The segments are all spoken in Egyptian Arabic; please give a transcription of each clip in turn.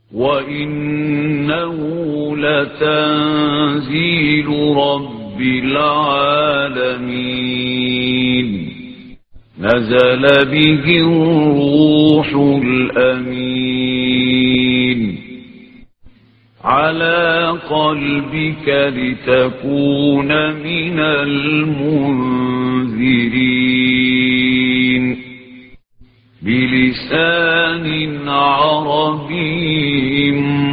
وإنه لتنزيل رب العالمين نزل به الروح الأمين على قلبك لتكون من المنذرين بلسان عربي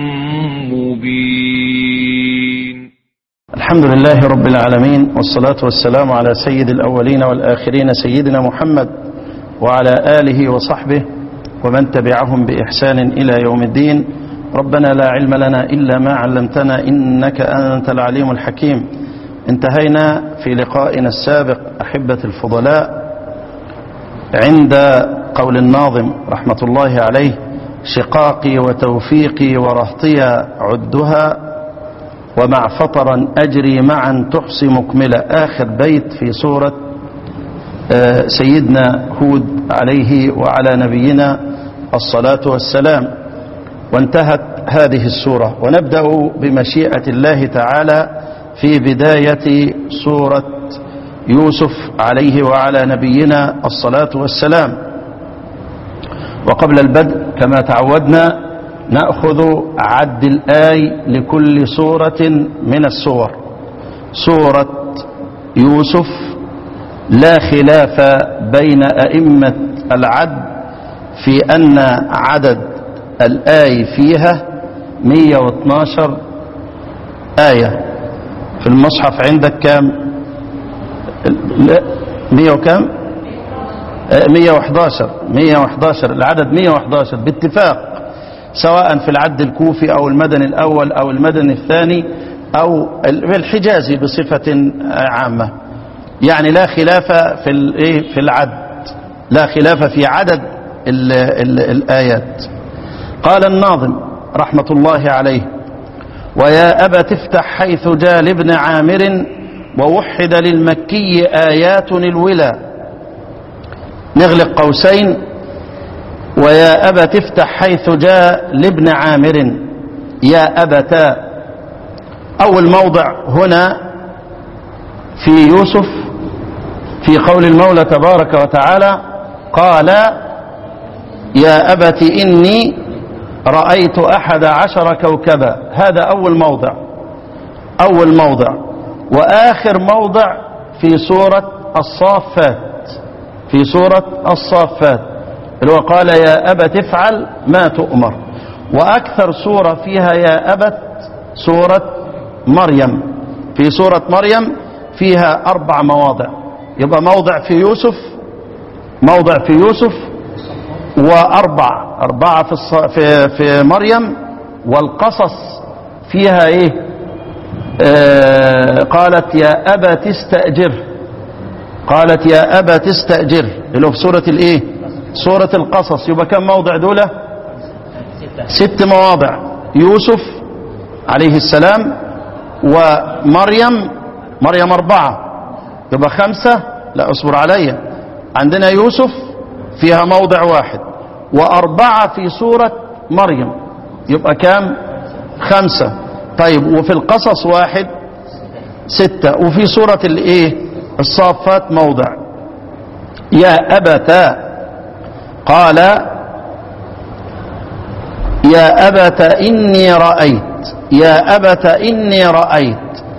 مبين الحمد لله رب العالمين والصلاة والسلام على سيد الأولين والآخرين سيدنا محمد وعلى آله وصحبه ومن تبعهم بإحسان إلى يوم الدين ربنا لا علم لنا إلا ما علمتنا إنك أنت العليم الحكيم انتهينا في لقائنا السابق أحبة الفضلاء عند قول الناظم رحمة الله عليه شقاقي وتوفيقي ورهطي عدها ومع فطرا أجري معا تحصي مكملة آخر بيت في سورة سيدنا هود عليه وعلى نبينا الصلاة والسلام وانتهت هذه السورة ونبدأ بمشيئة الله تعالى في بداية سورة يوسف عليه وعلى نبينا الصلاة والسلام وقبل البدء كما تعودنا نأخذ عد الآي لكل سورة من السور سورة يوسف لا خلاف بين أئمة العد في أن عدد الآي فيها 112 آية في المصحف عندك كام لا 100 وكام 111 111 العدد 111 باتفاق سواء في العد الكوفي أو المدني الأول أو المدني الثاني أو الحجازي بصفة عامة يعني لا خلاف في في العد لا خلاف في عدد ال ال الآيات قال الناظم رحمة الله عليه ويا أبا تفتح حيث جاء لابن عامر ووحد للمكي آيات الولا نغلق قوسين ويا أبا تفتح حيث جاء لابن عامر يا أبتا أول موضع هنا في يوسف في قول المولى تبارك وتعالى قال يا أبت إني رأيت أحد عشر كوكبا هذا أول موضع أول موضع وآخر موضع في سورة الصافات في سورة الصافات اللي هو قال يا أبت افعل ما تؤمر وأكثر سورة فيها يا أبت سورة مريم في سورة مريم فيها أربع مواضع يبقى موضع في يوسف موضع في يوسف وأربع أربعة في, الص... في, في مريم والقصص فيها إيه آه قالت يا أبا تستأجر قالت يا أبا تستأجر اللي هو في سورة الإيه سورة القصص يبقى كم موضع دولة ست مواضع يوسف عليه السلام ومريم مريم أربعة يبقى خمسة لا اصبر عليا عندنا يوسف فيها موضع واحد وأربعة في سورة مريم يبقى كام خمسة طيب وفي القصص واحد ستة وفي سورة الايه الصافات موضع يا أبتا قال يا أبت إني رأيت يا أبت إني رأيت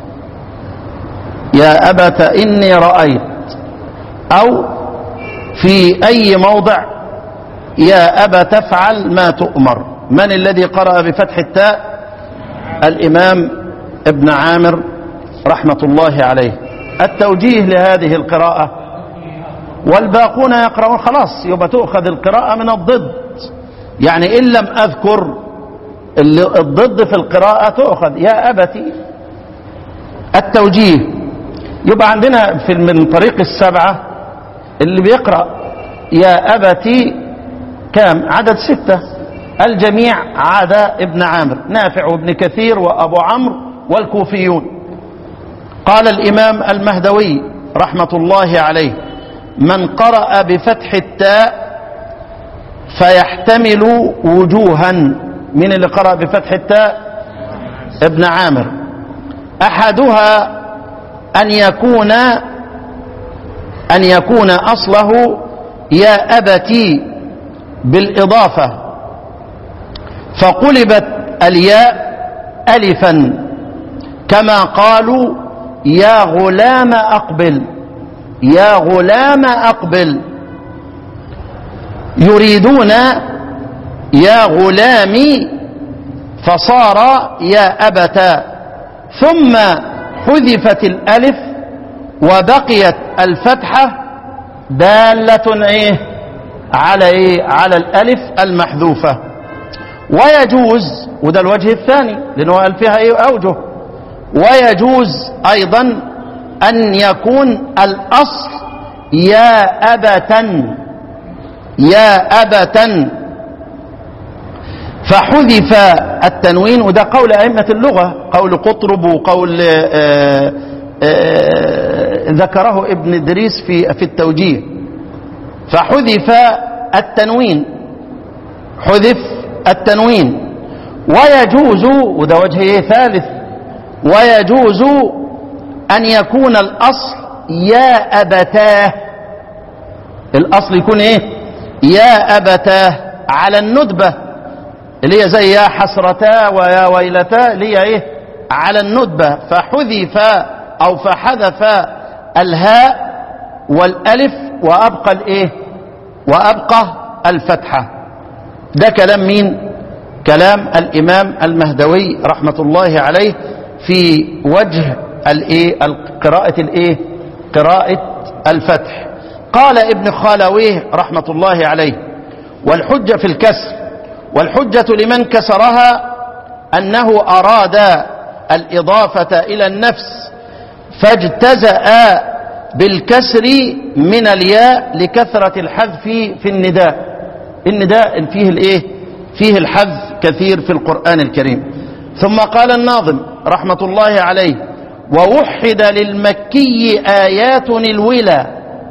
يا أبت إني رأيت أو في أي موضع يا أبا تفعل ما تؤمر من الذي قرأ بفتح التاء الإمام ابن عامر رحمة الله عليه التوجيه لهذه القراءة والباقون يقرؤون خلاص يبقى تؤخذ القراءة من الضد يعني إن لم أذكر الضد في القراءة تؤخذ يا أبتي التوجيه يبقى عندنا في من طريق السبعة اللي بيقرأ يا أبتي كام عدد ستة الجميع عدا ابن عامر نافع وابن كثير وأبو عمرو والكوفيون قال الإمام المهدوي رحمة الله عليه من قرأ بفتح التاء فيحتمل وجوها من اللي قرأ بفتح التاء ابن عامر أحدها أن يكون أن يكون أصله يا أبتي بالإضافة فقلبت الياء ألفا كما قالوا يا غلام أقبل يا غلام أقبل يريدون يا غلامي فصار يا أبتا ثم حذفت الألف وبقيت الفتحة دالة إيه على إيه على الألف المحذوفة ويجوز وده الوجه الثاني لأنه قال فيها إيه أوجه ويجوز أيضا أن يكون الأصل يا أبتا يا أبتا فحذف التنوين وده قول أئمة اللغة قول قطرب وقول آآ آآ ذكره ابن إدريس في في التوجيه فحذف التنوين حذف التنوين ويجوز وده وجه إيه ثالث ويجوز أن يكون الأصل يا أبتاه الأصل يكون إيه يا أبتاه على الندبة اللي هي زي يا حسرتا ويا ويلتا اللي هي إيه على الندبة فحذف أو فحذف الهاء والألف وأبقى الإيه وأبقى الفتحة ده كلام مين كلام الإمام المهدوي رحمة الله عليه في وجه الايه قراءة الايه قراءة الفتح قال ابن خالويه رحمة الله عليه والحجة في الكسر والحجة لمن كسرها أنه أراد الإضافة إلى النفس فاجتزأ بالكسر من الياء لكثرة الحذف في النداء النداء فيه الايه فيه الحذف كثير في القرآن الكريم ثم قال الناظم رحمة الله عليه ووحد للمكي آيات الولا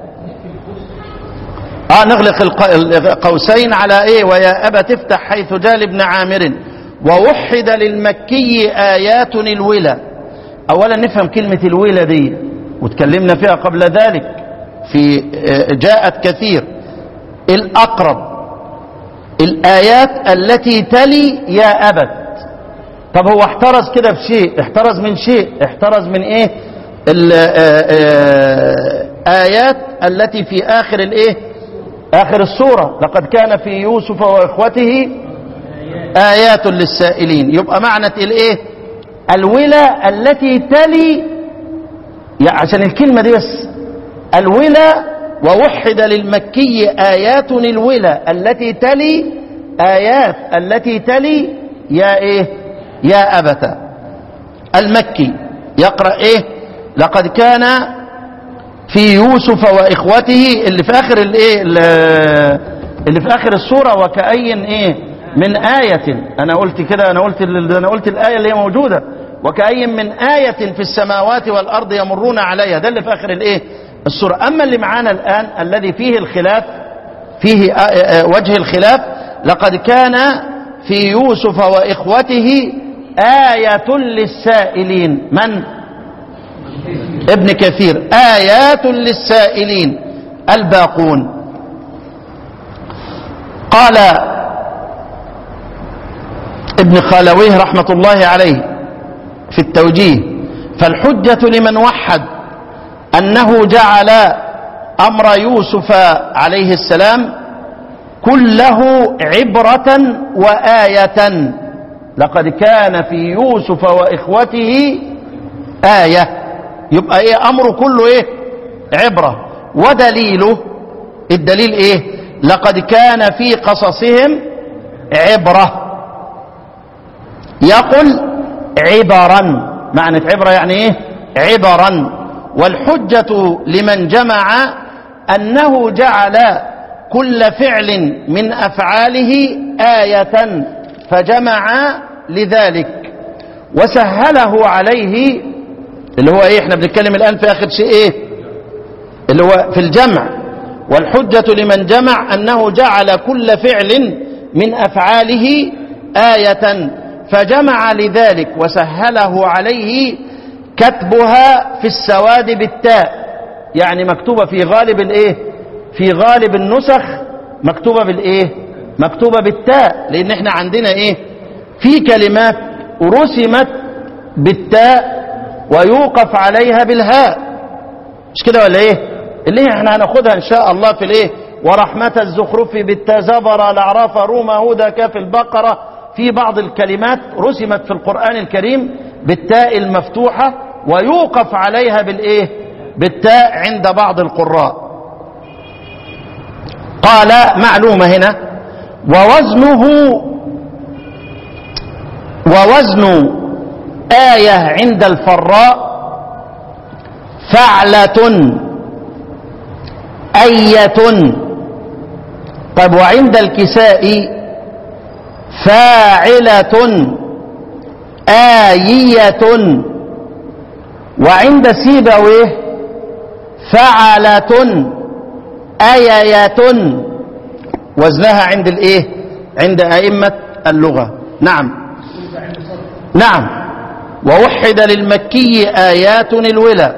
آه نغلق القوسين على ايه ويا أبا تفتح حيث جال ابن عامر ووحد للمكي آيات الولا أولا نفهم كلمة الولا دي وتكلمنا فيها قبل ذلك في جاءت كثير الأقرب الآيات التي تلي يا أبت طب هو احترز كده بشيء احترز من شيء احترز من ايه الآيات التي في آخر الايه آخر السورة لقد كان في يوسف وإخوته آيات للسائلين يبقى معنى الايه الولا التي تلي يعني عشان الكلمة دي بس الولا ووحد للمكي آيات الولا التي تلي آيات التي تلي يا ايه يا أبتا المكي يقرأ ايه لقد كان في يوسف وإخوته اللي في آخر الايه اللي في آخر السورة وكأي ايه من آية أنا قلت كده أنا قلت أنا قلت الآية اللي هي موجودة وكأي من آية في السماوات والأرض يمرون عليها ده اللي في آخر الايه السورة أما اللي معانا الآن الذي فيه الخلاف فيه وجه الخلاف لقد كان في يوسف وإخوته آية للسائلين من ابن كثير آيات للسائلين الباقون قال ابن خالويه رحمة الله عليه في التوجيه فالحجة لمن وحد أنه جعل أمر يوسف عليه السلام كله عبرة وآية لقد كان في يوسف وإخوته آية يبقى إيه أمره كله إيه عبرة ودليله الدليل إيه لقد كان في قصصهم عبرة يقل عبرا معنى عبرة يعني إيه عبرا والحجة لمن جمع أنه جعل كل فعل من أفعاله آية فجمع لذلك وسهله عليه اللي هو ايه احنا بنتكلم الآن في آخر شيء ايه اللي هو في الجمع والحجة لمن جمع أنه جعل كل فعل من أفعاله آية فجمع لذلك وسهله عليه كتبها في السواد بالتاء يعني مكتوبة في غالب الايه في غالب النسخ مكتوبة بالايه مكتوبة بالتاء لان احنا عندنا ايه في كلمات رسمت بالتاء ويوقف عليها بالهاء مش كده ولا ايه اللي هي احنا هناخدها ان شاء الله في الايه ورحمة الزخرف بالتاء زبر الاعراف روما هدى كاف البقرة في بعض الكلمات رسمت في القرآن الكريم بالتاء المفتوحة ويوقف عليها بالايه بالتاء عند بعض القراء قال معلومة هنا ووزنه ووزن آية عند الفراء فعلة أية طب وعند الكساء فاعلة آية وعند سيبويه فعلة أيية وزنها عند الايه عند أئمة اللغة نعم نعم ووحد للمكي آيات الولا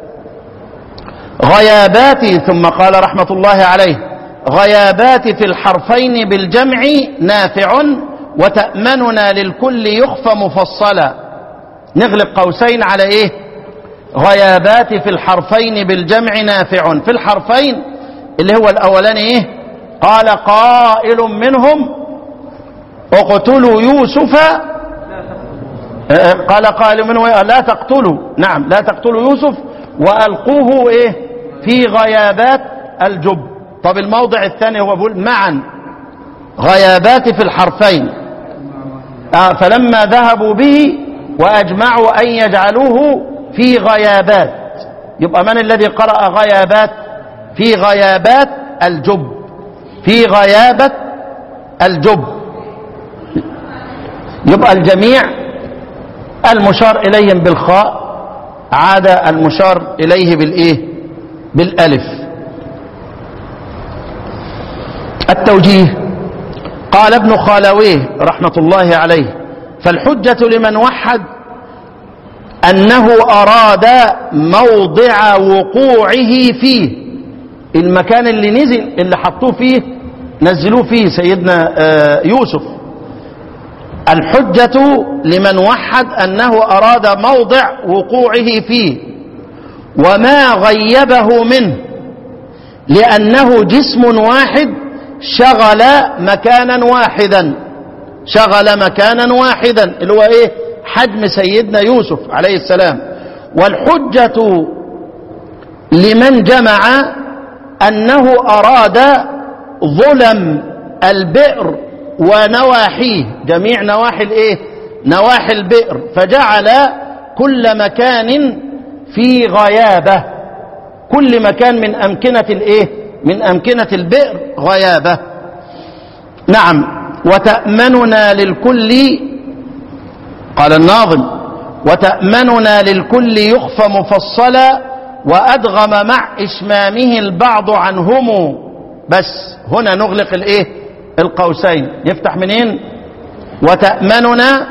غيابات ثم قال رحمة الله عليه غيابات في الحرفين بالجمع نافع وتأمننا للكل يخفى مفصلا نغلق قوسين على ايه غيابات في الحرفين بالجمع نافع في الحرفين اللي هو الاولاني ايه قال قائل منهم اقتلوا يوسف قال قائل منهم لا تقتلوا نعم لا تقتلوا يوسف والقوه ايه في غيابات الجب طب الموضع الثاني هو بيقول معا غيابات في الحرفين آه فلما ذهبوا به واجمعوا ان يجعلوه في غيابات يبقى من الذي قرأ غيابات في غيابات الجب في غيابة الجب يبقى الجميع المشار إليهم بالخاء عاد المشار إليه بالإيه بالألف التوجيه قال ابن خالويه رحمة الله عليه فالحجة لمن وحد أنه أراد موضع وقوعه فيه المكان اللي نزل اللي حطوه فيه نزلوه فيه سيدنا يوسف الحجة لمن وحد أنه أراد موضع وقوعه فيه وما غيبه منه لأنه جسم واحد شغل مكانا واحدا شغل مكانا واحدا اللي هو ايه حجم سيدنا يوسف عليه السلام والحجة لمن جمع أنه أراد ظلم البئر ونواحيه جميع نواحي الايه نواحي البئر فجعل كل مكان في غيابة كل مكان من أمكنة الايه من أمكنة البئر غيابة نعم وتأمننا للكل قال الناظم وتأمننا للكل يخفى مفصلا وأدغم مع إشمامه البعض عنهم بس هنا نغلق الايه القوسين نفتح منين وتأمننا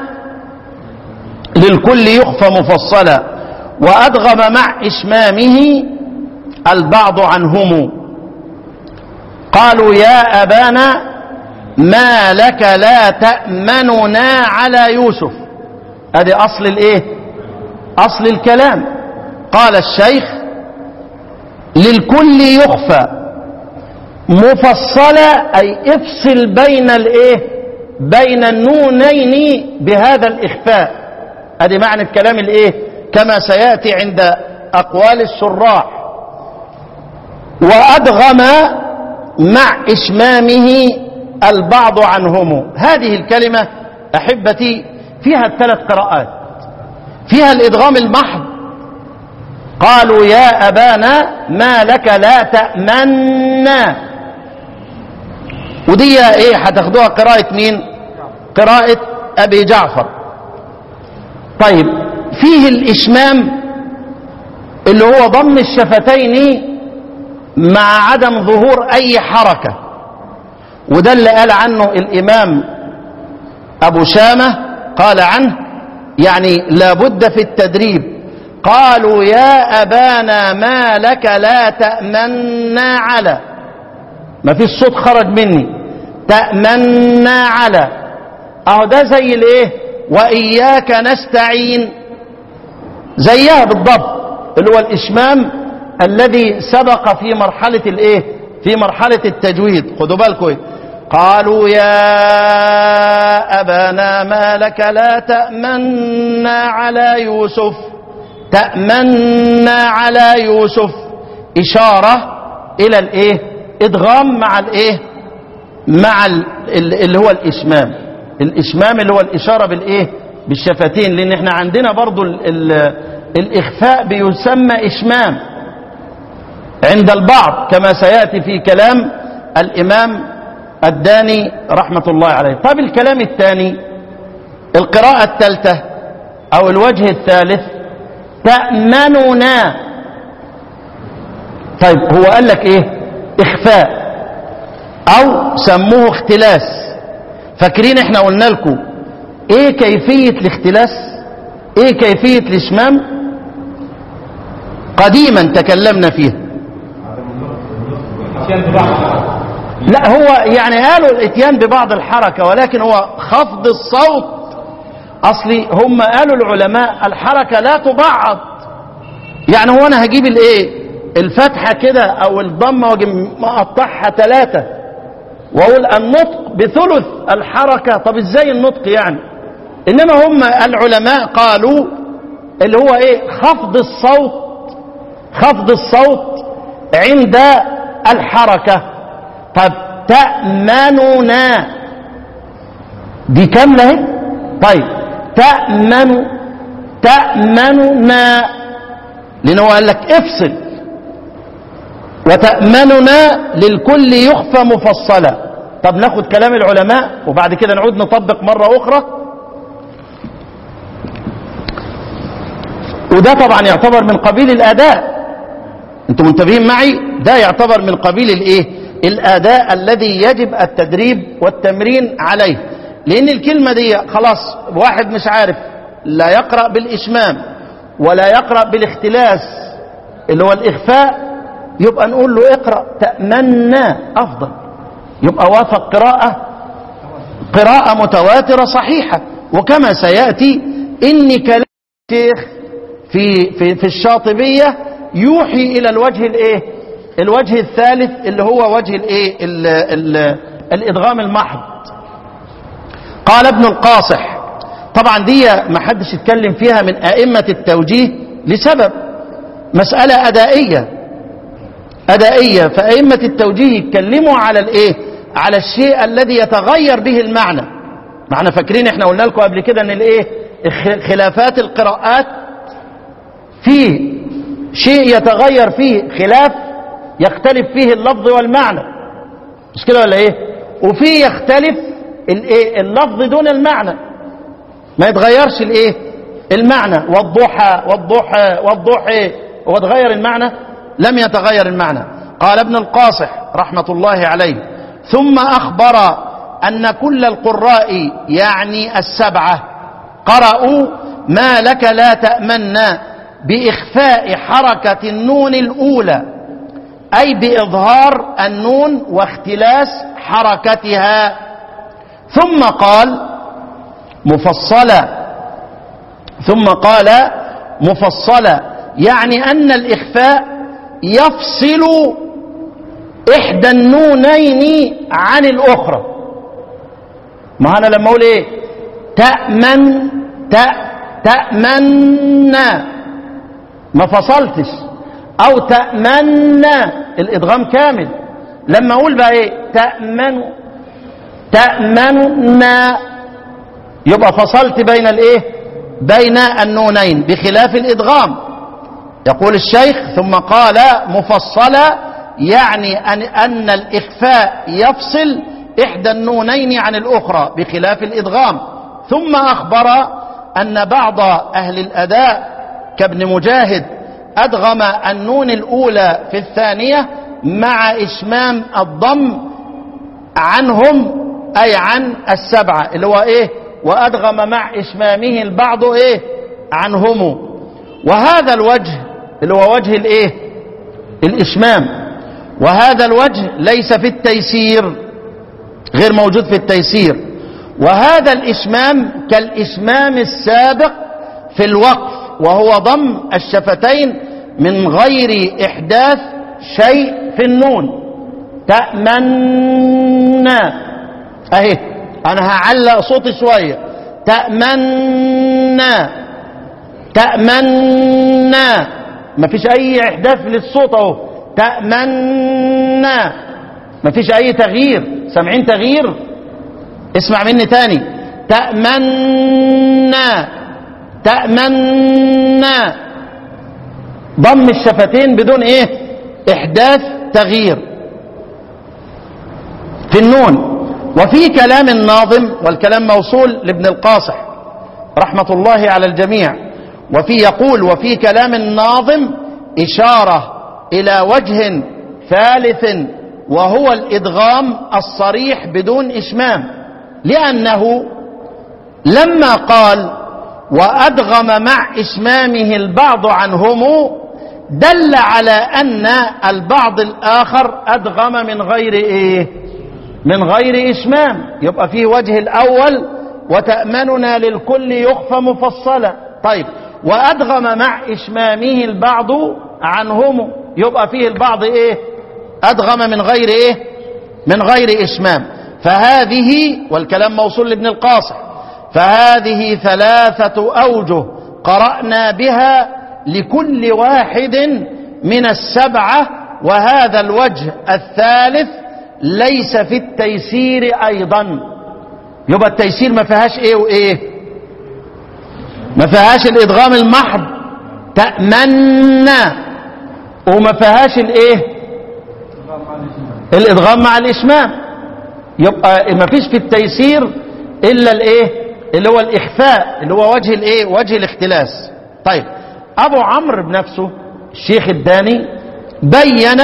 للكل يخفى مفصلا وأدغم مع إشمامه البعض عنهم قالوا يا أبانا ما لك لا تأمننا على يوسف هذه أصل الإيه أصل الكلام قال الشيخ للكل يخفى مفصلة أي افصل بين الإيه بين النونين بهذا الإخفاء هذه معنى الكلام الإيه كما سيأتي عند أقوال الشراح وأدغم مع إشمامه البعض عنهم هذه الكلمة أحبتي فيها الثلاث قراءات فيها الإدغام المحض قالوا يا أبانا ما لك لا تأمنا ودي ايه هتاخدوها قراءة مين قراءة أبي جعفر طيب فيه الإشمام اللي هو ضم الشفتين مع عدم ظهور أي حركة وده اللي قال عنه الإمام أبو شامة قال عنه يعني لابد في التدريب قالوا يا أبانا ما لك لا تأمنا على ما فيش صوت خرج مني تأمنا على اهو ده زي الايه وإياك نستعين زيها بالضبط اللي هو الإشمام الذي سبق في مرحلة الايه في مرحلة التجويد خدوا بالكم إيه؟ قالوا يا أبانا ما لك لا تأمنا على يوسف تأمنا على يوسف إشارة إلى الإيه إدغام مع الإيه مع ال- ال- اللي هو الإشمام الإشمام اللي هو الإشارة بالإيه بالشفتين لأن إحنا عندنا برضو ال ال الإخفاء بيسمى إشمام عند البعض كما سيأتي في كلام الإمام الداني رحمة الله عليه طب الكلام الثاني القراءة الثالثة أو الوجه الثالث تأمننا طيب هو قال لك إيه إخفاء أو سموه اختلاس فاكرين احنا قلنا لكم ايه كيفية الاختلاس ايه كيفية الاشمام قديما تكلمنا فيها لا هو يعني قالوا الاتيان ببعض الحركة ولكن هو خفض الصوت اصلي هم قالوا العلماء الحركة لا تبعض يعني هو انا هجيب الايه الفتحة كده او الضمة واجي مقطعها ثلاثة واقول النطق بثلث الحركة طب ازاي النطق يعني انما هم العلماء قالوا اللي هو ايه خفض الصوت خفض الصوت عند الحركة طب تأمننا دي كاملة اهي طيب تأمن تأمننا لأنه هو قال لك افصل وتأمننا للكل يخفى مفصلا طب ناخد كلام العلماء وبعد كده نعود نطبق مرة أخرى وده طبعا يعتبر من قبيل الأداء انتم منتبهين معي ده يعتبر من قبيل الايه الأداء الذي يجب التدريب والتمرين عليه لأن الكلمة دي خلاص واحد مش عارف لا يقرأ بالإشمام ولا يقرأ بالاختلاس اللي هو الإخفاء يبقى نقول له اقرأ تأمنا أفضل يبقى وافق قراءة قراءة متواترة صحيحة وكما سيأتي إن كلام الشيخ في, في, في الشاطبية يوحي إلى الوجه الإيه الوجه الثالث اللي هو وجه الإيه ال ال الإدغام المحض قال ابن القاصح طبعا دي ما حدش يتكلم فيها من أئمة التوجيه لسبب مسألة أدائية أدائية فأئمة التوجيه يتكلموا على الإيه على الشيء الذي يتغير به المعنى معنا فاكرين احنا قلنا لكم قبل كده ان الايه خلافات القراءات فيه شيء يتغير فيه خلاف يختلف فيه اللفظ والمعنى مش كده ولا ايه وفيه يختلف الايه اللفظ دون المعنى ما يتغيرش الايه المعنى والضحى والضحى والضحى هو اتغير المعنى لم يتغير المعنى قال ابن القاصح رحمة الله عليه ثم أخبر أن كل القراء يعني السبعة قرأوا ما لك لا تأمنا بإخفاء حركة النون الأولى أي بإظهار النون واختلاس حركتها ثم قال مفصلة ثم قال مفصلة يعني أن الإخفاء يفصل إحدى النونين عن الأخرى ما أنا لما أقول إيه تأمن تأ تأمنا ما فصلتش أو تأمنا الإدغام كامل لما أقول بقى إيه تأمن تأمننا يبقى فصلت بين الإيه بين النونين بخلاف الإدغام يقول الشيخ ثم قال مفصلة يعني أن, أن الإخفاء يفصل إحدى النونين عن الأخرى بخلاف الإدغام ثم أخبر أن بعض أهل الأداء كابن مجاهد أدغم النون الأولى في الثانية مع إشمام الضم عنهم أي عن السبعة اللي هو إيه وأدغم مع إشمامه البعض إيه عنهم وهذا الوجه اللي هو وجه الإيه الإشمام وهذا الوجه ليس في التيسير غير موجود في التيسير وهذا الإشمام كالإشمام السابق في الوقف وهو ضم الشفتين من غير إحداث شيء في النون تأمنا أهي أنا هعلق صوتي شوية تأمنا تأمنا مفيش أي إحداث للصوت أهو تأمنا مفيش أي تغيير سامعين تغيير اسمع مني تاني تأمنا تأمنا ضم الشفتين بدون ايه احداث تغيير في النون وفي كلام الناظم والكلام موصول لابن القاصح رحمة الله على الجميع وفي يقول وفي كلام الناظم إشارة إلى وجه ثالث وهو الإدغام الصريح بدون إشمام لأنه لما قال وأدغم مع إشمامه البعض عنهم دل على أن البعض الآخر أدغم من غير إيه من غير إشمام يبقى فيه وجه الأول وتأمننا للكل يخفى مفصلا طيب وأدغم مع إشمامه البعض عنهم يبقى فيه البعض إيه أدغم من غير إيه من غير إشمام فهذه والكلام موصول لابن القاصح فهذه ثلاثة أوجه قرأنا بها لكل واحد من السبعة وهذا الوجه الثالث ليس في التيسير أيضا يبقى التيسير ما فيهاش إيه وإيه ما فيهاش الإدغام المحض تأمنا وما فيهاش الإيه الإدغام مع الإشمام يبقى ما فيش في التيسير إلا الإيه اللي هو الإخفاء اللي هو وجه الإيه وجه الاختلاس طيب أبو عمرو بنفسه الشيخ الداني بين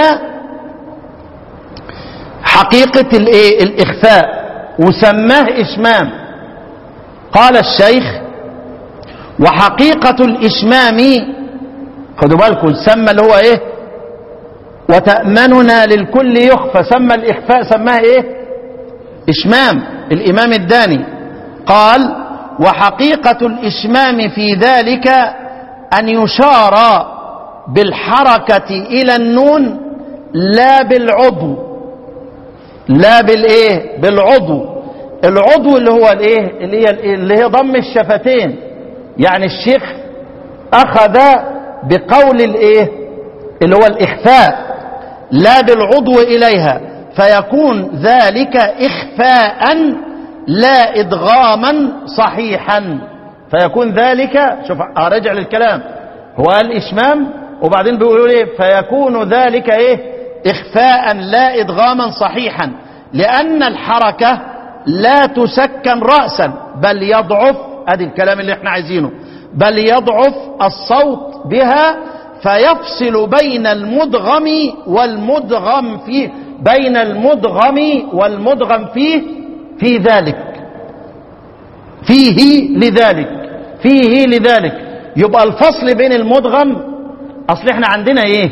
حقيقة الإيه الإخفاء وسماه إشمام قال الشيخ وحقيقة الإشمام خدوا بالكم سمى اللي هو إيه وتأمننا للكل يخفى سمى الإخفاء سماه إيه إشمام الإمام الداني قال وحقيقة الإشمام في ذلك أن يشار بالحركة إلى النون لا بالعضو لا بالإيه بالعضو العضو اللي هو الإيه اللي هي, اللي هي ضم الشفتين يعني الشيخ أخذ بقول الإيه اللي هو الإخفاء لا بالعضو إليها فيكون ذلك إخفاء لا إدغاما صحيحا فيكون ذلك شوف أرجع للكلام هو الإشمام وبعدين بيقولوا إيه فيكون ذلك إيه إخفاء لا إدغاما صحيحا لأن الحركة لا تسكن رأسا بل يضعف ادي الكلام اللي احنا عايزينه بل يضعف الصوت بها فيفصل بين المدغم والمدغم فيه بين المدغم والمدغم فيه في ذلك فيه لذلك فيه لذلك يبقى الفصل بين المدغم اصل احنا عندنا ايه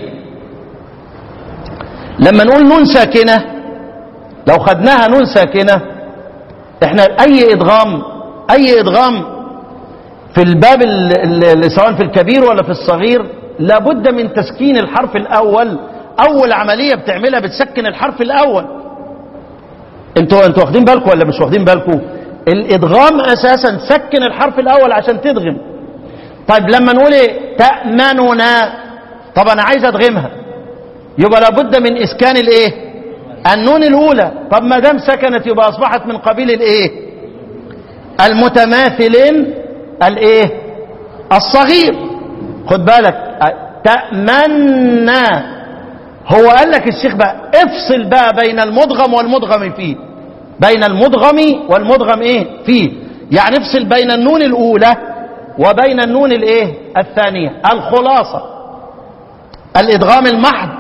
لما نقول نون ساكنه لو خدناها نون ساكنه احنا اي ادغام اي ادغام في الباب اللي سواء في الكبير ولا في الصغير لابد من تسكين الحرف الاول اول عمليه بتعملها بتسكن الحرف الاول انتوا انتوا واخدين بالكم ولا مش واخدين بالكم الادغام اساسا سكن الحرف الاول عشان تدغم طيب لما نقول ايه تامننا طب انا عايز ادغمها يبقى لابد من اسكان الايه النون الاولى طب ما دام سكنت يبقى اصبحت من قبيل الايه المتماثلين الايه الصغير خد بالك تأمنا هو قال لك الشيخ بقى افصل بقى بين المدغم والمدغم فيه بين المدغم والمدغم ايه فيه يعني افصل بين النون الاولى وبين النون الايه الثانية الخلاصة الادغام المحض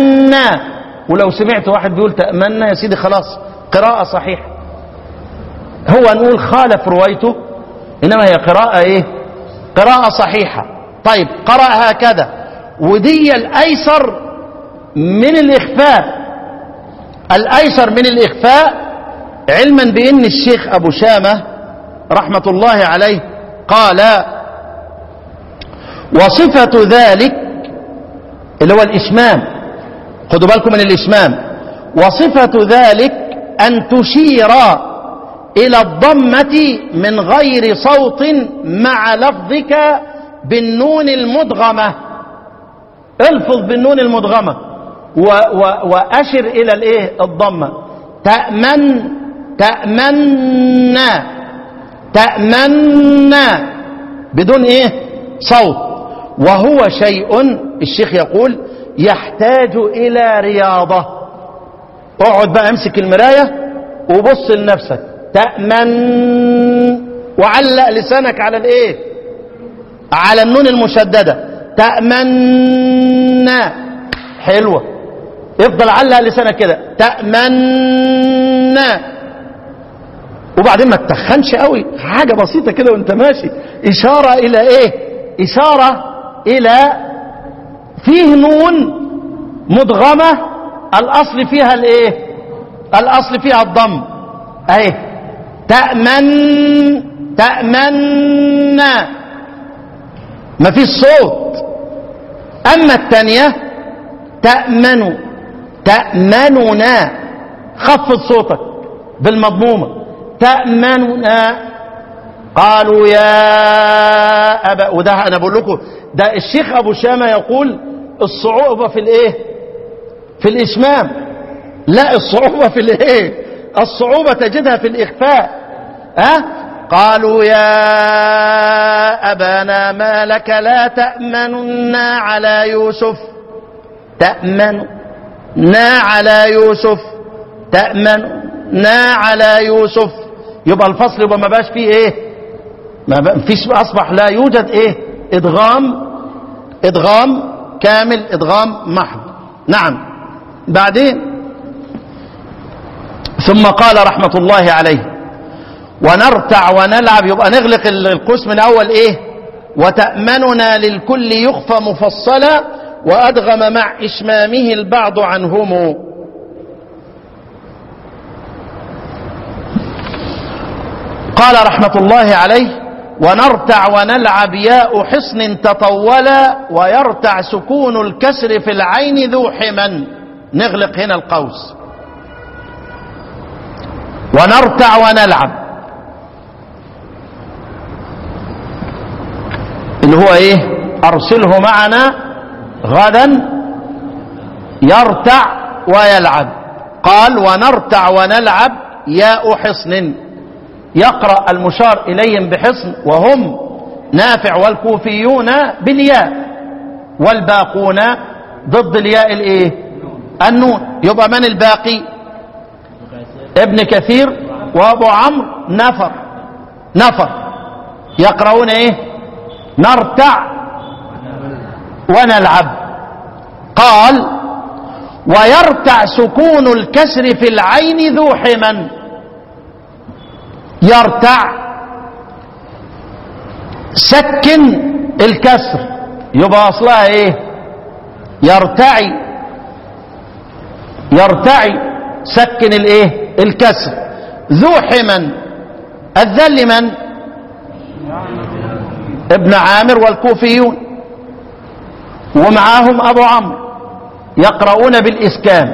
تأمنا ولو سمعت واحد بيقول تأمنا يا سيدي خلاص قراءة صحيحة هو نقول خالف روايته إنما هي قراءة إيه قراءة صحيحة طيب قرأ هكذا ودي الأيسر من الإخفاء الأيسر من الإخفاء علما بأن الشيخ أبو شامة رحمة الله عليه قال وصفة ذلك اللي هو الإشمام خدوا بالكم من الإشمام وصفة ذلك أن تشير إلى الضمة من غير صوت مع لفظك بالنون المدغمة الفظ بالنون المدغمة و و وأشر إلى الإيه الضمة تأمن تأمنا تأمنا بدون إيه صوت وهو شيء الشيخ يقول يحتاج إلى رياضة اقعد بقى امسك المراية وبص لنفسك تأمن وعلق لسانك على الايه على النون المشددة تأمن حلوة افضل علق لسانك كده تأمن وبعدين ما تتخنش قوي حاجة بسيطة كده وانت ماشي إشارة إلى إيه إشارة إلى فيه نون مدغمة الأصل فيها الإيه الأصل فيها الضم أهي تأمن تأمن ما فيش صوت أما الثانية تأمن تأمننا خفض صوتك بالمضمومة تأمننا قالوا يا أبا وده أنا بقول لكم ده الشيخ أبو شامة يقول الصعوبة في الإيه في الإشمام لا الصعوبة في الإيه الصعوبة تجدها في الإخفاء ها قالوا يا أبانا ما لك لا تأمننا على يوسف تأمننا على يوسف تأمننا على يوسف يبقى الفصل يبقى ما باش فيه ايه ما فيش اصبح لا يوجد ايه ادغام ادغام كامل ادغام محض نعم بعدين ثم قال رحمة الله عليه ونرتع ونلعب يبقى نغلق القسم الاول ايه وتأمننا للكل يخفى مفصلا وأدغم مع إشمامه البعض عنهم قال رحمة الله عليه ونرتع ونلعب ياء حصن تطولا ويرتع سكون الكسر في العين ذو حما نغلق هنا القوس ونرتع ونلعب اللي هو ايه ارسله معنا غدا يرتع ويلعب قال ونرتع ونلعب ياء حصن يقرأ المشار إليهم بحصن وهم نافع والكوفيون بالياء والباقون ضد الياء الايه النون يبقى من الباقي ابن كثير وابو عمرو نفر نفر يقرؤون ايه نرتع ونلعب قال ويرتع سكون الكسر في العين ذو حما يرتع سكن الكسر يبقى اصلها ايه يرتعي يرتعي سكن الايه الكسر ذو حما الذل من ابن عامر والكوفيون ومعاهم ابو عمرو يقرؤون بالاسكان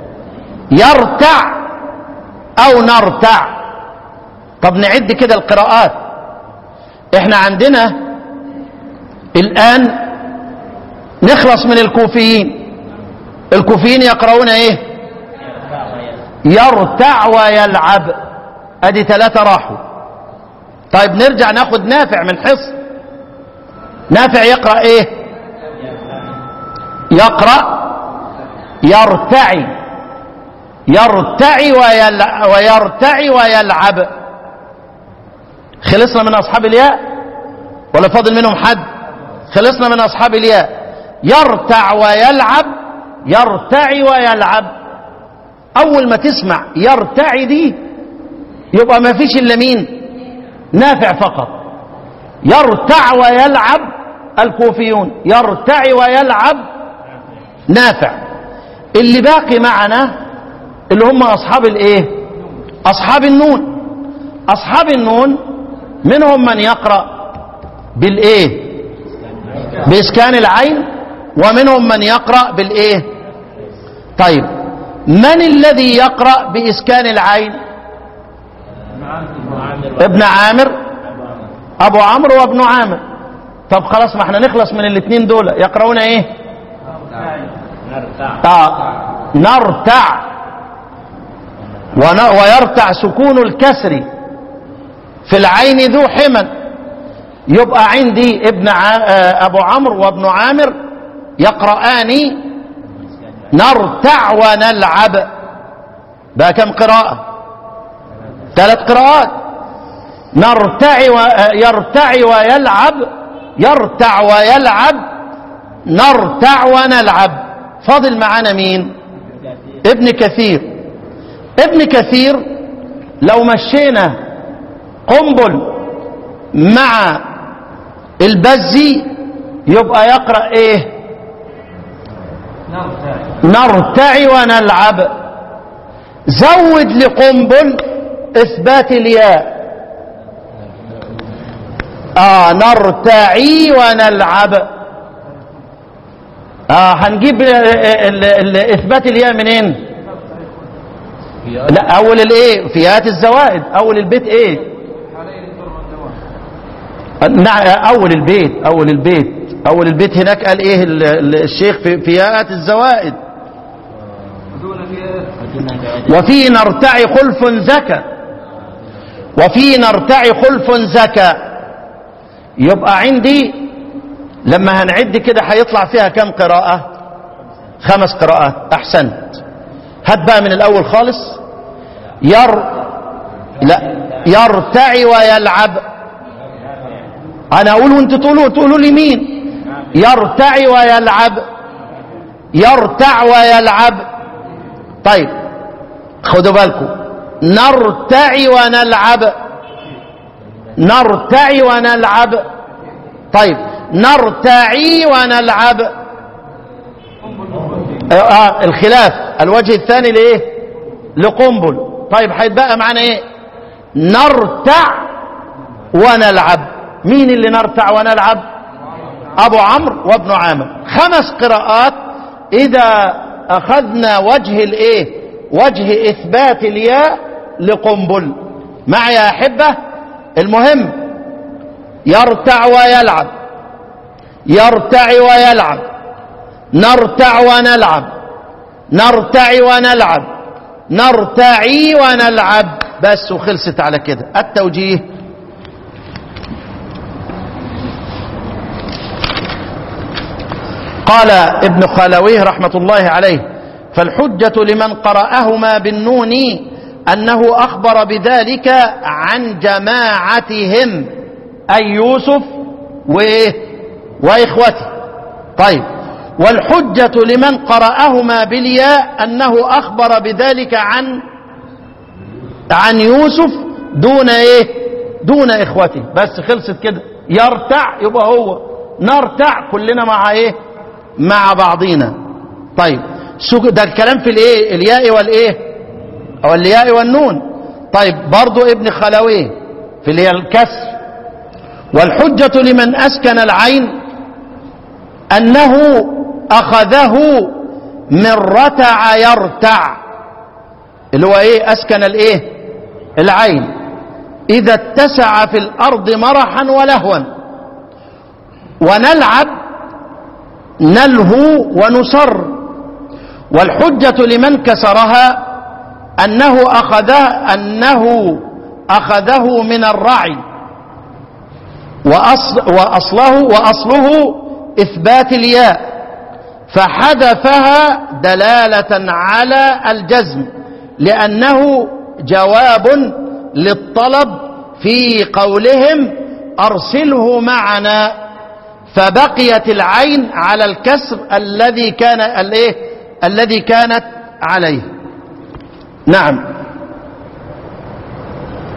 يرتع او نرتع طب نعد كده القراءات احنا عندنا الان نخلص من الكوفيين الكوفيين يقرؤون ايه يرتع ويلعب ادي ثلاثة راحوا طيب نرجع ناخد نافع من حصن نافع يقرأ ايه يقرأ يرتعي يرتعي ويلع ويرتعي ويلعب خلصنا من أصحاب الياء ولا فاضل منهم حد خلصنا من أصحاب الياء يرتع ويلعب يرتعي ويلعب أول ما تسمع يرتعي دي يبقى ما فيش إلا مين نافع فقط يرتع ويلعب الكوفيون يرتع ويلعب نافع اللي باقي معنا اللي هم أصحاب الإيه أصحاب النون أصحاب النون منهم من يقرأ بالإيه بإسكان العين ومنهم من يقرأ بالإيه طيب من الذي يقرأ بإسكان العين ابن عامر أبو عمرو وابن عامر طب خلاص ما احنا نخلص من الاثنين دول يقرؤون ايه آه نرتع ون... ويرتع سكون الكسر في العين ذو حمل يبقى عندي ابن ع... آه ابو عمرو وابن عامر يقرآن نرتع ونلعب بقى كم قراءة ثلاث قراءات نرتع و... يرتع ويلعب يرتع ويلعب نرتع ونلعب فاضل معانا مين ابن كثير ابن كثير لو مشينا قنبل مع البزي يبقى يقرأ ايه نرتع ونلعب زود لقنبل اثبات الياء آه نرتعي ونلعب آه هنجيب ال- ال- ال- اثبات الياء منين لا اول الايه في آيات الزوائد اول البيت ايه نعم اول البيت اول البيت اول البيت هناك قال ايه ال- ال- الشيخ في في آيات الزوائد وفي نرتعي خلف زكى وفي نرتعي خلف زكى يبقى عندي لما هنعد كده هيطلع فيها كم قراءة خمس قراءات احسنت هات بقى من الاول خالص ير لا يرتعي ويلعب انا اقول وانت تقولوا تقولوا لي مين يرتعي ويلعب يرتع ويلعب طيب خدوا بالكم نرتعي ونلعب نرتعي ونلعب طيب نرتعي ونلعب آه آه، الخلاف الوجه الثاني لايه لقنبل طيب هيتبقى معانا ايه نرتع ونلعب مين اللي نرتع ونلعب ابو عمرو وابن عامر خمس قراءات اذا اخذنا وجه الايه وجه اثبات الياء لقنبل معي يا احبه المهم يرتع ويلعب يرتع ويلعب نرتع ونلعب نرتع ونلعب نرتعي ونلعب بس وخلصت على كده التوجيه قال ابن خالويه رحمة الله عليه فالحجة لمن قرأهما بالنون أنه أخبر بذلك عن جماعتهم أي يوسف وإيه وإخوته طيب والحجة لمن قرأهما بالياء أنه أخبر بذلك عن عن يوسف دون إيه دون إخوته بس خلصت كده يرتع يبقى هو نرتع كلنا مع إيه مع بعضينا طيب سك- ده الكلام في الايه الياء والايه او الياء والنون طيب برضو ابن خلويه في اللي هي الكسر والحجة لمن أسكن العين أنه أخذه من رتع يرتع اللي هو إيه أسكن الإيه العين إذا اتسع في الأرض مرحا ولهوا ونلعب نلهو ونسر والحجة لمن كسرها أنه أخذه أنه أخذه من الرعي وأصل وأصله وأصله إثبات الياء فحذفها دلالة على الجزم لأنه جواب للطلب في قولهم أرسله معنا فبقيت العين على الكسر الذي كان الايه الذي كانت عليه نعم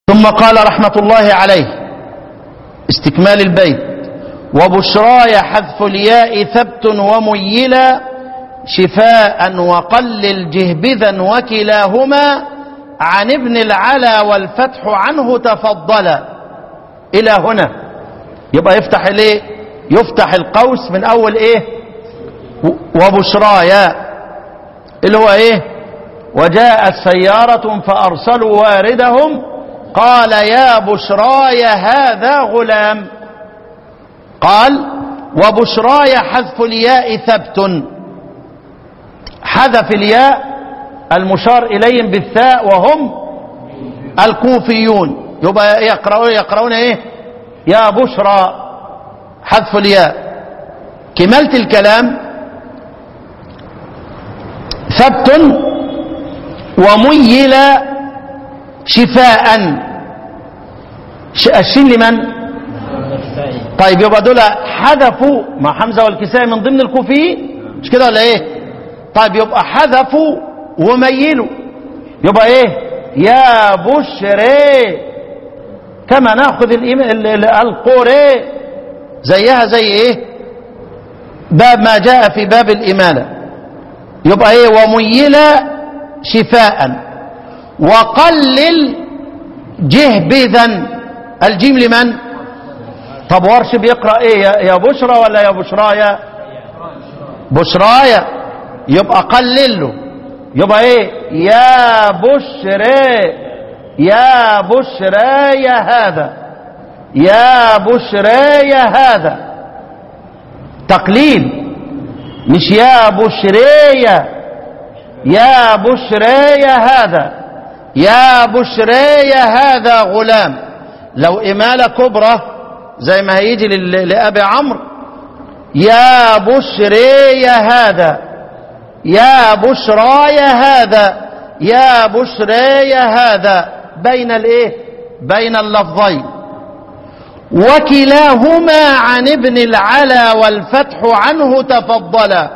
ثم قال رحمة الله عليه استكمال البيت وبشراي حذف الياء ثبت وميلا شفاء وقلل جهبذا وكلاهما عن ابن العلا والفتح عنه تفضلا إلى هنا يبقى يفتح الايه يفتح القوس من أول إيه وبشرايا اللي هو إيه وجاءت سيارة فأرسلوا واردهم قال يا بشراي هذا غلام قال وبشراي حذف الياء ثبت حذف الياء المشار إليهم بالثاء وهم الكوفيون يبقى يقرؤون يقرؤون ايه يا بشرى حذف الياء كمالة الكلام ثبت وميل شفاء الشين لمن طيب يبقى دول حذفوا مع حمزة والكساء من ضمن الكوفيين مش كده ولا ايه طيب يبقى حذفوا وميلوا يبقى ايه يا بشري كما ناخذ القري زيها زي ايه باب ما جاء في باب الإمالة يبقى ايه وميل شفاء وقلل جهبذا الجيم لمن طب ورش بيقرأ ايه يا بشرى ولا يا بشرايا بشرايا يبقى قلل له يبقى ايه يا بشرى يا بشرى يا هذا يا بشرى يا هذا تقليل مش يا بشرى يا بشرى يا هذا يا بشرى يا هذا غلام لو إمالة كبرى زي ما هيجي لأبي عمرو يا بشرى يا هذا يا بشرى يا هذا يا بشرى يا هذا بين الايه بين اللفظين وكلاهما عن ابن العلا والفتح عنه تفضلا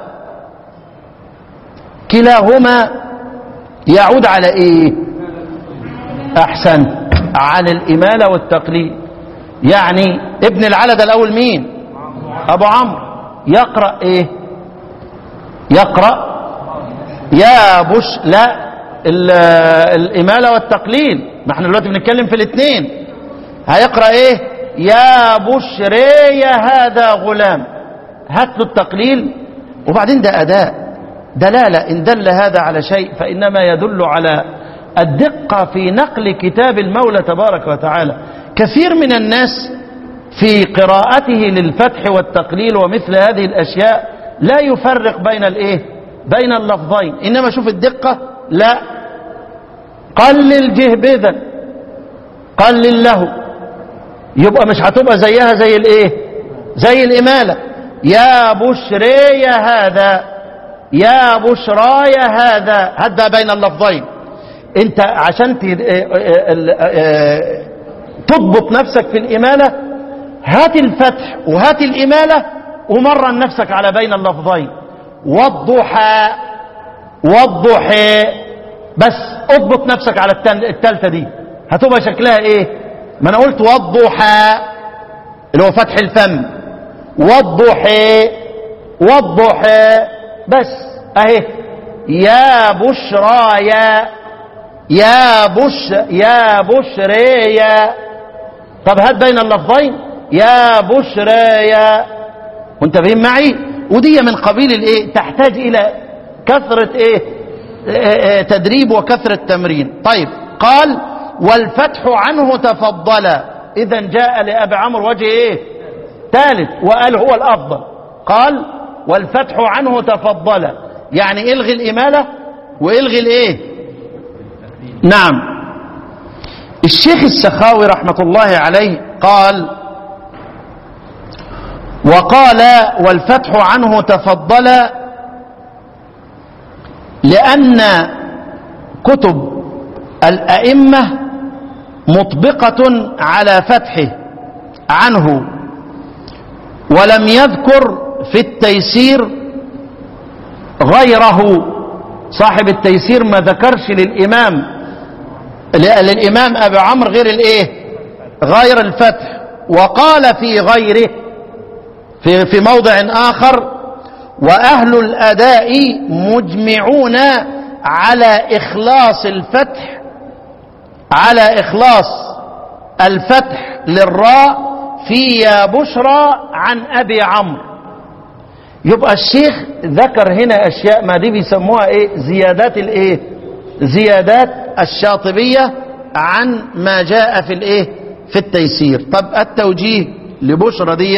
كلاهما يعود على ايه احسن على الاماله والتقليد يعني ابن العلا ده الاول مين ابو عمرو يقرا ايه يقرا يا بش لا الاماله والتقليل ما احنا دلوقتي بنتكلم في الاثنين هيقرا ايه يا بشري يا هذا غلام هات له التقليل وبعدين ده اداء دلاله ان دل هذا على شيء فانما يدل على الدقه في نقل كتاب المولى تبارك وتعالى كثير من الناس في قراءته للفتح والتقليل ومثل هذه الاشياء لا يفرق بين الايه بين اللفظين انما شوف الدقه لا قلل جهبذا قلل له يبقى مش هتبقى زيها زي الايه زي الاماله يا بشري يا هذا يا بشرى يا هذا هذا بين اللفظين انت عشان تضبط نفسك في الاماله هات الفتح وهات الاماله ومرن نفسك على بين اللفظين والضحى والضحى بس اضبط نفسك على التالتة دي هتبقى شكلها ايه ما انا قلت والضحى اللي هو فتح الفم والضحى والضحى بس اهي يا بشرى يا يا بش يا بشرى يا طب هات بين اللفظين يا بشرى يا وانت فاهم معي ودي من قبيل الايه تحتاج الى كثرة ايه اه اه تدريب وكثرة تمرين طيب قال والفتح عنه تفضل اذا جاء لأبي عمرو وجه ايه ثالث وقال هو الافضل قال والفتح عنه تفضل يعني الغي الامالة والغي الايه نعم الشيخ السخاوي رحمة الله عليه قال وقال والفتح عنه تفضل لأن كتب الأئمة مطبقة على فتحه عنه ولم يذكر في التيسير غيره صاحب التيسير ما ذكرش للإمام ل- للإمام أبي عمرو غير الإيه غير الفتح وقال في غيره في, في موضع آخر وأهل الأداء مجمعون على إخلاص الفتح على إخلاص الفتح للراء في يا بشرى عن أبي عمرو يبقى الشيخ ذكر هنا أشياء ما دي بيسموها إيه زيادات الإيه زيادات الشاطبية عن ما جاء في الإيه في التيسير طب التوجيه لبشرى دي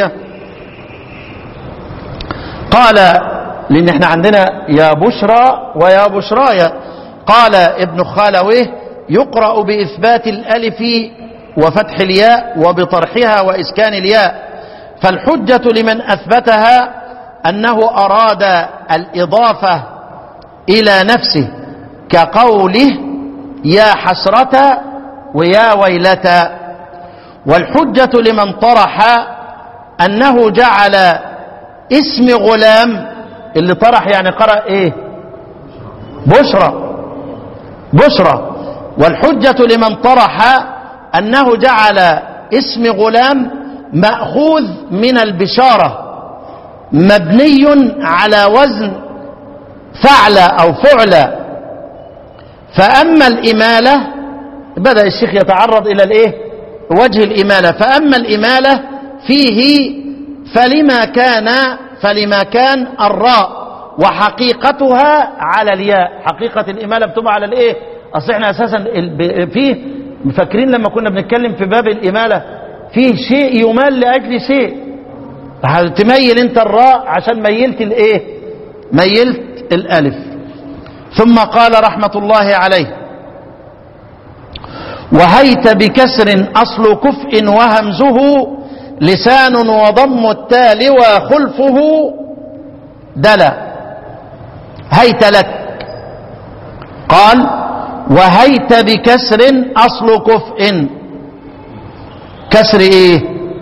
قال لان احنا عندنا يا بشرى ويا بشرايا قال ابن خالويه يقرأ بإثبات الألف وفتح الياء وبطرحها وإسكان الياء فالحجة لمن أثبتها أنه أراد الإضافة إلى نفسه كقوله يا حسرة ويا ويلة والحجة لمن طرح أنه جعل اسم غلام اللي طرح يعني قرأ ايه بشرى بشرى والحجة لمن طرح أنه جعل اسم غلام مأخوذ من البشارة مبني على وزن فعل أو فعل فأما الإمالة بدأ الشيخ يتعرض إلى الإيه وجه الإمالة فأما الإمالة فيه فلما كان فلما كان الراء وحقيقتها على الياء حقيقة الإمالة بتبقى على الإيه أصل احنا أساسا ال- فيه فاكرين لما كنا بنتكلم في باب الإمالة فيه شيء يمال لأجل شيء تميل انت الراء عشان ميلت الايه ميلت الالف ثم قال رحمة الله عليه وهيت بكسر أصل كفء وهمزه لسان وضم التال وخلفه دلا هيت لك قال وهيت بكسر أصل كفء كسر ايه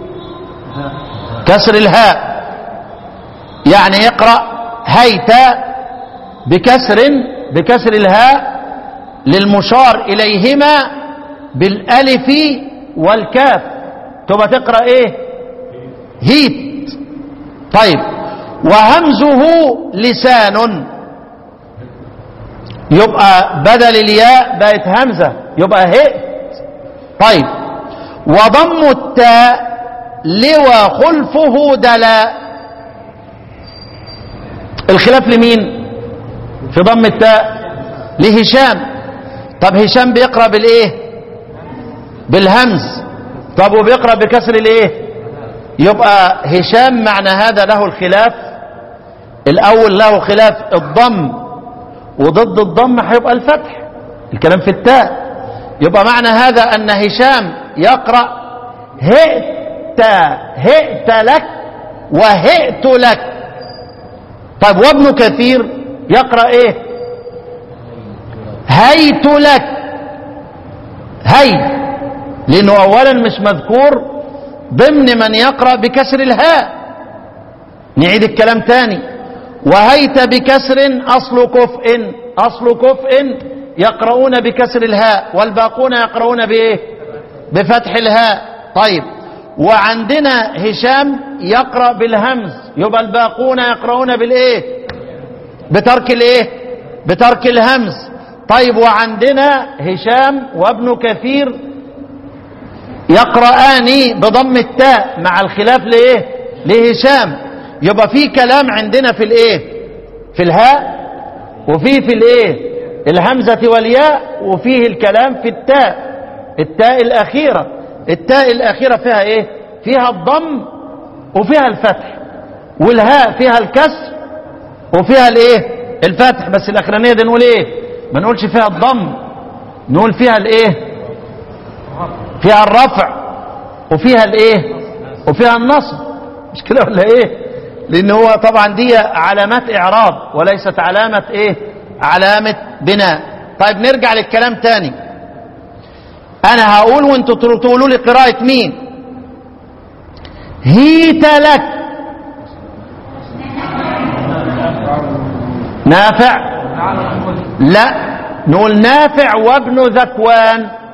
كسر الهاء يعني يقرأ هيت بكسر بكسر الهاء للمشار إليهما بالألف والكاف تبقى تقرأ ايه هيت طيب وهمزه لسان يبقى بدل الياء بقت همزة يبقى هئت طيب وضم التاء لوى خلفه دلا الخلاف لمين في ضم التاء لهشام طب هشام بيقرأ بالايه بالهمز طب وبيقرأ بكسر الايه يبقى هشام معنى هذا له الخلاف الاول له خلاف الضم وضد الضم هيبقى الفتح الكلام في التاء يبقى معنى هذا ان هشام يقرأ هئت هئت لك وهئت لك طيب وابن كثير يقرأ ايه هيت لك هي لانه اولا مش مذكور ضمن من يقرأ بكسر الهاء نعيد الكلام تاني وهيت بكسر اصل كفء اصل كفء يقرؤون بكسر الهاء والباقون يقرؤون بايه بفتح الهاء طيب وعندنا هشام يقرأ بالهمز يبقى الباقون يقرؤون بالايه بترك الايه بترك الهمز طيب وعندنا هشام وابن كثير يقرآن بضم التاء مع الخلاف لايه لهشام يبقى في كلام عندنا في الايه في الهاء وفيه في الايه الهمزة والياء وفيه الكلام في التاء التاء الأخيرة التاء الأخيرة فيها ايه فيها الضم وفيها الفتح والهاء فيها الكسر وفيها الايه الفتح بس الاخرانيه دي نقول ايه ما نقولش فيها الضم نقول فيها الايه فيها الرفع وفيها الايه وفيها النصب مش كده ولا ايه لان هو طبعا دي علامات اعراب وليست علامه ايه علامه بناء طيب نرجع للكلام تاني انا هقول وانتوا تقولوا لي قراءه مين هيت لك نافع لا نقول نافع وابن ذكوان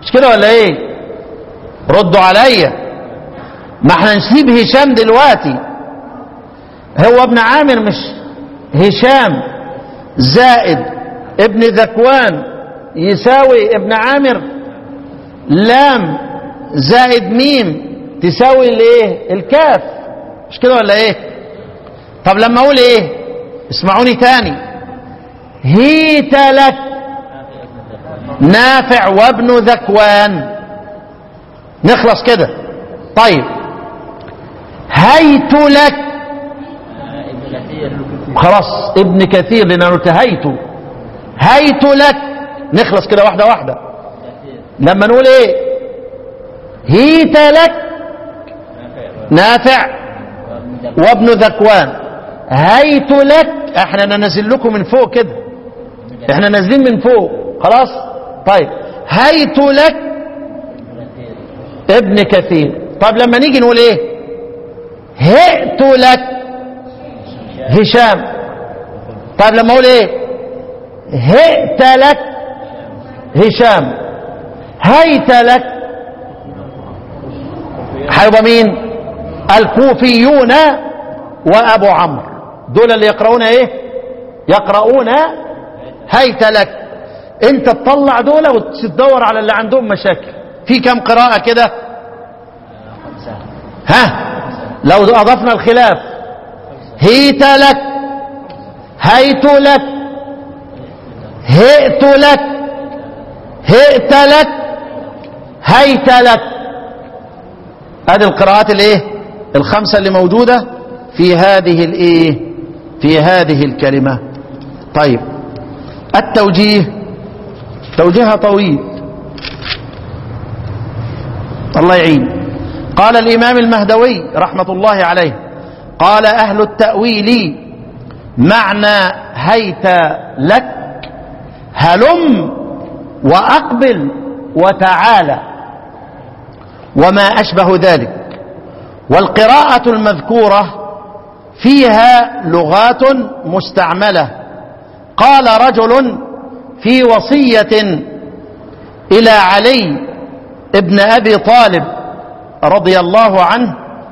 مش كده ولا ايه ردوا عليا ما احنا نسيب هشام دلوقتي هو ابن عامر مش هشام زائد ابن ذكوان يساوي ابن عامر لام زائد ميم تساوي الايه الكاف مش كده ولا ايه طب لما اقول ايه اسمعوني تاني هيت لك نافع وابن ذكوان نخلص كده طيب هيت لك خلاص ابن كثير لان انا قلت هيت هيت لك نخلص كده واحده واحده لما نقول ايه هيت لك نافع وابن ذكوان هيت لك احنا ننزل لكم من فوق كده احنا نازلين من فوق خلاص طيب هيت لك ابن كثير طب لما نيجي نقول ايه هئت لك هشام طب لما اقول ايه هئت لك هشام هيت لك هيبقى مين الكوفيون وابو عمرو دول اللي يقرؤون ايه يقرؤون هيت لك انت تطلع دول وتدور على اللي عندهم مشاكل في كم قراءة كده ها لو اضفنا الخلاف هيت لك هيت لك هئت لك هئت لك هيت لك هذه القراءات الايه الخمسة اللي موجودة في هذه الايه في هذه الكلمة طيب التوجيه توجيهها طويل الله يعين قال الإمام المهدوي رحمة الله عليه قال أهل التأويل معنى هيت لك هلم وأقبل وتعالى وما أشبه ذلك والقراءة المذكورة فيها لغات مستعملة قال رجل في وصية إلى علي ابن أبي طالب رضي الله عنه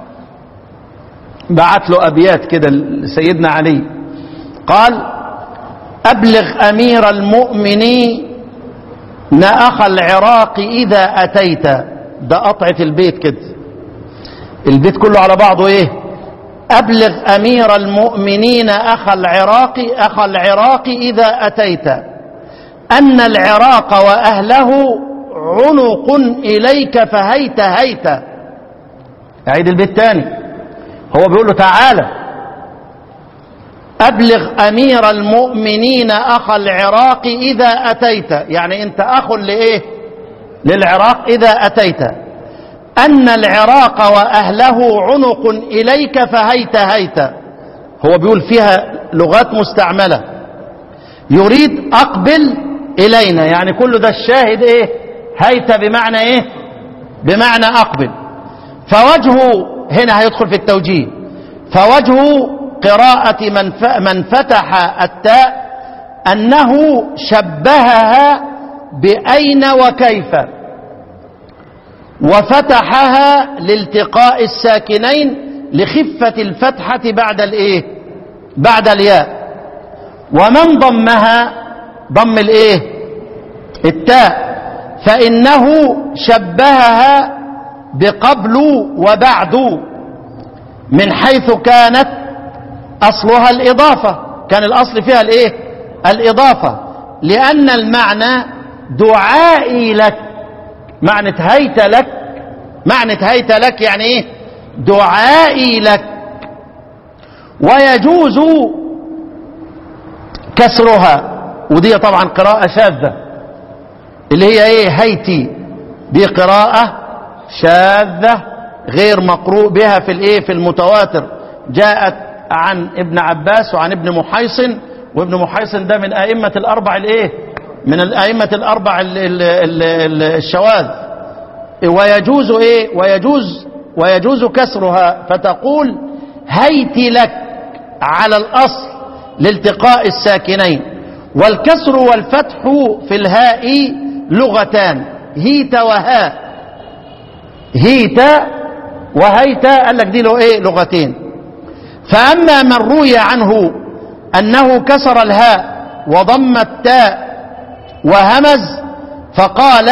بعت له أبيات كده سيدنا علي قال أبلغ أمير المؤمنين أخ العراق إذا أتيت ده قطعة البيت كده البيت كله على بعضه إيه أبلغ أمير المؤمنين أخ العراق أخ العراق إذا أتيت أن العراق وأهله عنق إليك فهيت هيت أعيد البيت تاني هو بيقول له تعالى أبلغ أمير المؤمنين أخ العراق إذا أتيت يعني أنت أخ لإيه للعراق إذا أتيت أن العراق وأهله عنق إليك فهيت هيت هو بيقول فيها لغات مستعملة يريد أقبل إلينا يعني كل ده الشاهد إيه هيت بمعنى إيه بمعنى أقبل فوجهه هنا هيدخل في التوجيه فوجه قراءة من, من فتح التاء أنه شبهها بأين وكيف وفتحها لالتقاء الساكنين لخفة الفتحة بعد الايه بعد الياء ومن ضمها ضم الايه التاء فإنه شبهها بقبل وبعد من حيث كانت أصلها الإضافة كان الأصل فيها الإيه الإضافة لأن المعنى دعائي لك معنى هيت لك معنى هيت لك يعني إيه دعائي لك ويجوز كسرها ودي طبعا قراءة شاذة اللي هي ايه هيتي دي قراءة شاذة غير مقروء بها في الايه في المتواتر جاءت عن ابن عباس وعن ابن محيصن وابن محيصن ده من ائمة الاربع الايه من الائمة الاربع ال ال ال ال الشواذ ويجوز ايه ويجوز ويجوز كسرها فتقول هيت لك على الاصل لالتقاء الساكنين والكسر والفتح في الهاء لغتان هيت وها هيت وهيت قال لك دي له ايه لغتين فأما من روي عنه أنه كسر الهاء وضم التاء وهمز فقال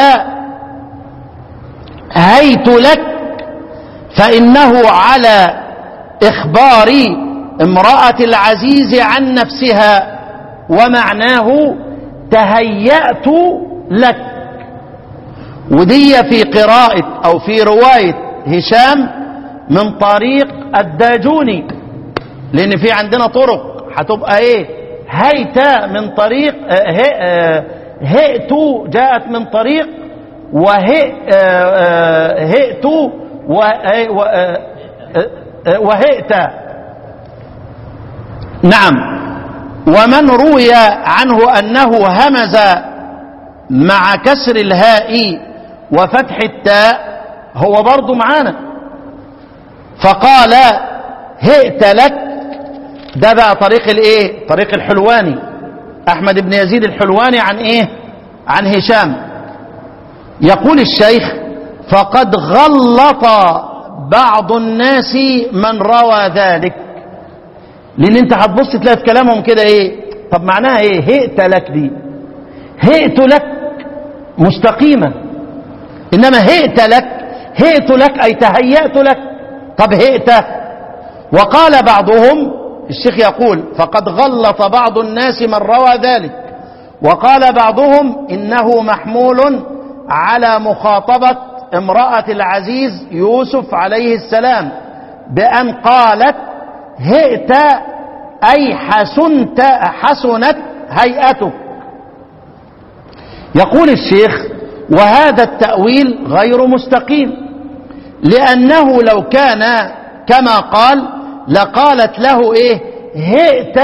هيت لك فإنه على إخبار امرأة العزيز عن نفسها ومعناه تهيأت لك ودي في قراءة أو في رواية هشام من طريق الداجوني لأن في عندنا طرق هتبقى إيه هيت من طريق آه، هي- آه، هئت جاءت من طريق وهئ آه، آه، هئت و- آه، و- آه، آه، وهئت نعم ومن روي عنه أنه همز مع كسر الهاء وفتح التاء هو برضو معانا فقال هئت لك ده بقى طريق الايه طريق الحلواني احمد بن يزيد الحلواني عن ايه عن هشام يقول الشيخ فقد غلط بعض الناس من روى ذلك لان انت هتبص تلاقي في كلامهم كده ايه طب معناها ايه هئت لك دي هئت لك مستقيمة انما هئت لك هئت لك اي تهيأت لك طب هئت وقال بعضهم الشيخ يقول فقد غلط بعض الناس من روى ذلك وقال بعضهم انه محمول على مخاطبة امرأة العزيز يوسف عليه السلام بأن قالت هئت أي حسنت حسنت هيئتك يقول الشيخ وهذا التأويل غير مستقيم لأنه لو كان كما قال لقالت له إيه هئت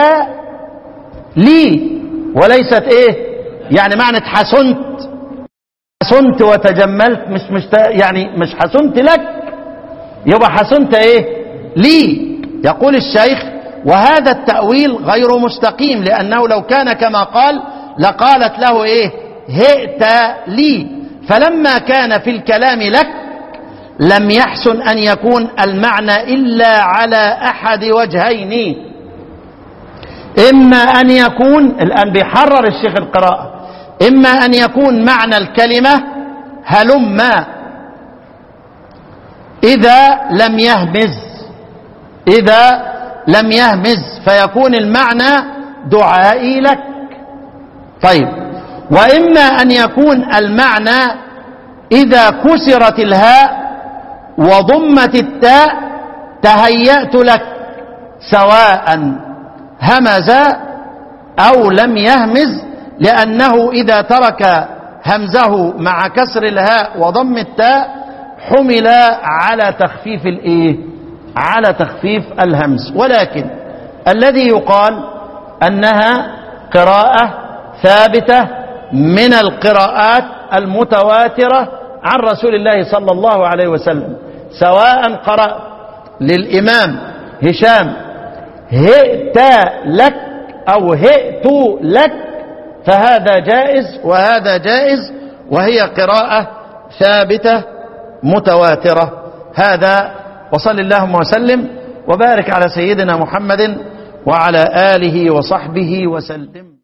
لي وليست إيه يعني معنى حسنت حسنت وتجملت مش مش يعني مش حسنت لك يبقى حسنت ايه لي يقول الشيخ وهذا التأويل غير مستقيم لأنه لو كان كما قال لقالت له ايه هئت لي فلما كان في الكلام لك لم يحسن أن يكون المعنى إلا على أحد وجهين إما أن يكون الآن بيحرر الشيخ القراءة إما أن يكون معنى الكلمة هلما إذا لم يهمز إذا لم يهمز فيكون المعنى دعائي لك طيب وإما أن يكون المعنى إذا كسرت الهاء وضمت التاء تهيأت لك سواء همز أو لم يهمز لأنه إذا ترك همزه مع كسر الهاء وضم التاء حمل على تخفيف الايه على تخفيف الهمز ولكن الذي يقال انها قراءة ثابتة من القراءات المتواترة عن رسول الله صلى الله عليه وسلم سواء قرأ للإمام هشام هئت لك أو هئت لك فهذا جائز وهذا جائز وهي قراءة ثابتة متواترة هذا وصل اللهم وسلم وبارك على سيدنا محمد وعلى آله وصحبه وسلم